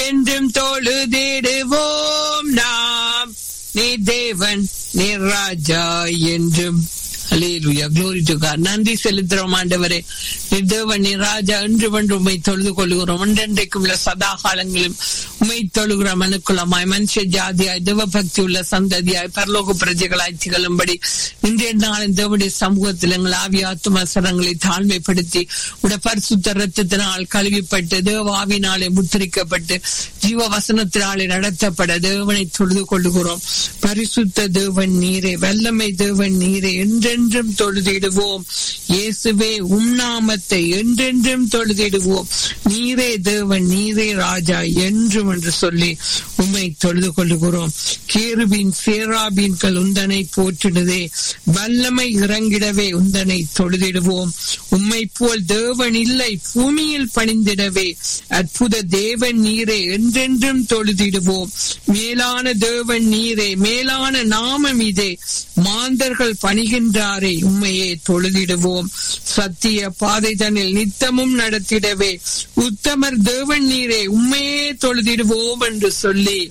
என்றென்றும் தொழுதிடுவோம் நாம் நீ தேவன் நீ ராஜா என்றும் Hallelujah. Glory to God. நன்றி செலுத்துறோம் ஆண்டவரே நீ தேவன் நீ ராஜா என்று வென்று உண்மை தொழுது கொள்கிறோம் ஒன்றென்றைக்கும் உள்ள சதா காலங்களிலும் உண்மை தொழுகிற மனுக்குலமாய் மனுஷ ஜாதியாய் தேவ பக்தி உள்ள சந்ததியாய் பரலோக பிரஜைகளாய் திகழும்படி இன்றைய நாளின் தேவனுடைய சமூகத்தில் எங்கள் ஆவி ஆத்துமசரங்களை தாழ்மைப்படுத்தி உட பரிசுத்த ரத்தத்தினால் கழுவிப்பட்டு தேவ ஆவினாலே முத்திரிக்கப்பட்டு ஜீவ வசனத்தினாலே நடத்தப்பட தேவனை தொழுது கொள்ளுகிறோம் பரிசுத்த தேவன் நீரே வல்லமை தேவன் நீரே என்றென்றும் தொழுதிடுவோம் இயேசுவே உம் நாமத்தை என்றென்றும் தொழுதிடுவோம் நீரே தேவன் நீரே ராஜா என்றும் என்று சொல்லி உம்மை தொழுது கொள்ளுகிறோம் கேருபின் சேராபீன்கள் உந்தனை போற்றிடுதே வல்லமை இறங்கிடவே உந்தனை தொழுதிடுவோம் உம்மை போல் தேவன் இல்லை பூமியில் பணிந்திடவே அற்புத தேவன் நீரே என்றென்றும் தொழுதிடுவோம் மேலான தேவன் நீரே மேலான நாமம் இதே மாந்தர்கள் பணிகின்றாரே உண்மையே தொழுதிடுவோம் சத்திய பாதை தன்னில் நித்தமும் நடத்திடவே உத்தமர் தேவன் நீரே உண்மையே தொழுதிடுவோம் என்று சொல்லி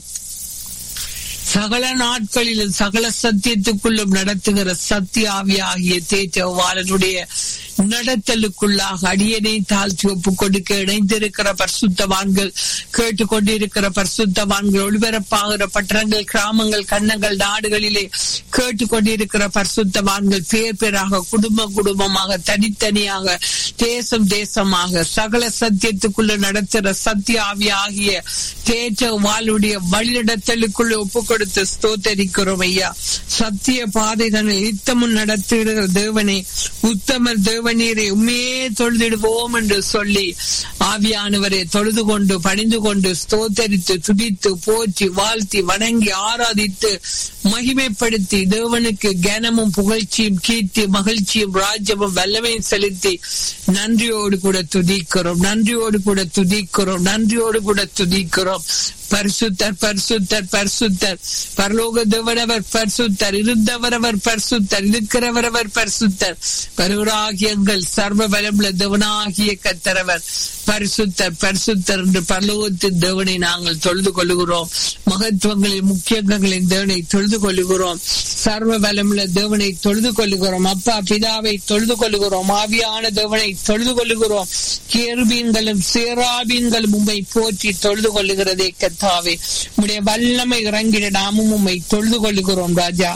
சகல நாட்களிலும் சகல சத்தியத்துக்குள்ளும் நடத்துகிற சத்திய ஆவியாகிய தேச்சவாளனுடைய நடத்தலுக்குள்ளாக அடியனை தாழ்த்தி ஒப்பு கொடுக்க இணைந்திருக்கிற பரிசுத்தவான்கள் கேட்டுக்கொண்டிருக்கிற பரிசுத்தவான்கள் ஒளிபரப்பாகிற பட்டணங்கள் கிராமங்கள் கண்ணங்கள் நாடுகளிலே கேட்டுக்கொண்டிருக்கிற பரிசுத்தவான்கள் பேர் பேராக குடும்ப குடும்பமாக தனித்தனியாக தேசம் தேசமாக சகல சத்தியத்துக்குள்ள நடத்துகிற சத்திய ஆவியாகிய தேற்ற வாளுடைய வழிநடத்தலுக்குள்ள ஒப்பு கொடுத்து ஸ்தோத்தரிக்கிறோம் ஐயா சத்திய பாதை தன்னை நித்தமும் நடத்துகிற தேவனே உத்தமர் தேவநீரை உண்மையே தொழுதிடுவோம் என்று சொல்லி ஆவியானவரை தொழுது கொண்டு பணிந்து கொண்டு ஸ்தோத்தரித்து துடித்து போற்றி வாழ்த்தி வணங்கி ஆராதித்து மகிமைப்படுத்தி தேவனுக்கு கனமும் புகழ்ச்சியும் கீர்த்தி மகிழ்ச்சியும் ராஜ்யமும் வல்லமையும் செலுத்தி நன்றியோடு கூட துதிக்கிறோம் நன்றியோடு கூட துதிக்கிறோம் நன்றியோடு கூட துதிக்கிறோம் பரிசுத்தர் பரிசுத்தர் பரிசுத்தர் பரலோக தேவனவர் பரிசுத்தர் இருந்தவரவர் பரிசுத்தர் இருக்கிறவரவர் பரிசுத்தர் பருவராகிய எங்கள் சர்வ பலமுள்ள தேவனாகிய கத்தரவர் பரிசுத்தர் பரிசுத்தர் என்று பரலோகத்தின் தேவனை நாங்கள் தொழுது கொள்ளுகிறோம் மகத்துவங்களின் முக்கியங்களின் தேவனை தொழுது கொள்ளுகிறோம் சர்வ பலமுள்ள தேவனை தொழுது கொள்ளுகிறோம் அப்பா பிதாவை தொழுது கொள்ளுகிறோம் ஆவியான தேவனை தொழுது கொள்ளுகிறோம் கேருபீன்களும் சேராபீன்களும் உண்மை போற்றி தொழுது கொள்ளுகிறதே கத்தாவே உடைய வல்லமை இறங்கிட நாமும் உண்மை தொழுது கொள்ளுகிறோம் ராஜா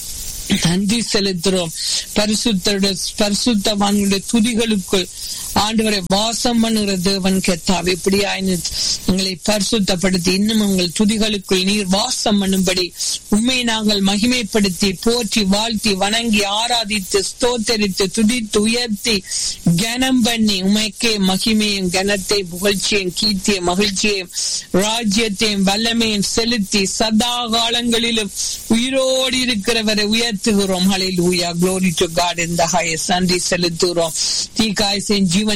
நன்றி செலுத்துறோம் பரிசுத்தருடைய பரிசுத்தவான்களுடைய துதிகளுக்குள் ஆண்டவரை வாசம் பண்ணுகிற தேவன் கெத்தாவே இப்படியாயினு எங்களை பரிசுத்தப்படுத்தி இன்னும் உங்கள் துதிகளுக்குள் நீர் வாசம் பண்ணும்படி உண்மை நாங்கள் மகிமைப்படுத்தி போற்றி வாழ்த்தி வணங்கி ஆராதித்து ஸ்தோத்தரித்து துதித்து உயர்த்தி கனம் பண்ணி உமைக்கே மகிமையும் கனத்தை புகழ்ச்சியும் கீர்த்தியும் மகிழ்ச்சியும் ராஜ்யத்தையும் வல்லமையும் செலுத்தி சதா காலங்களிலும் உயிரோடு இருக்கிறவரை உயர்த்துகிறோம் hallelujah glory to God இந்த ஹையஸ் நன்றி செலுத்துகிறோம் தீக்காய்சின் ஜீவ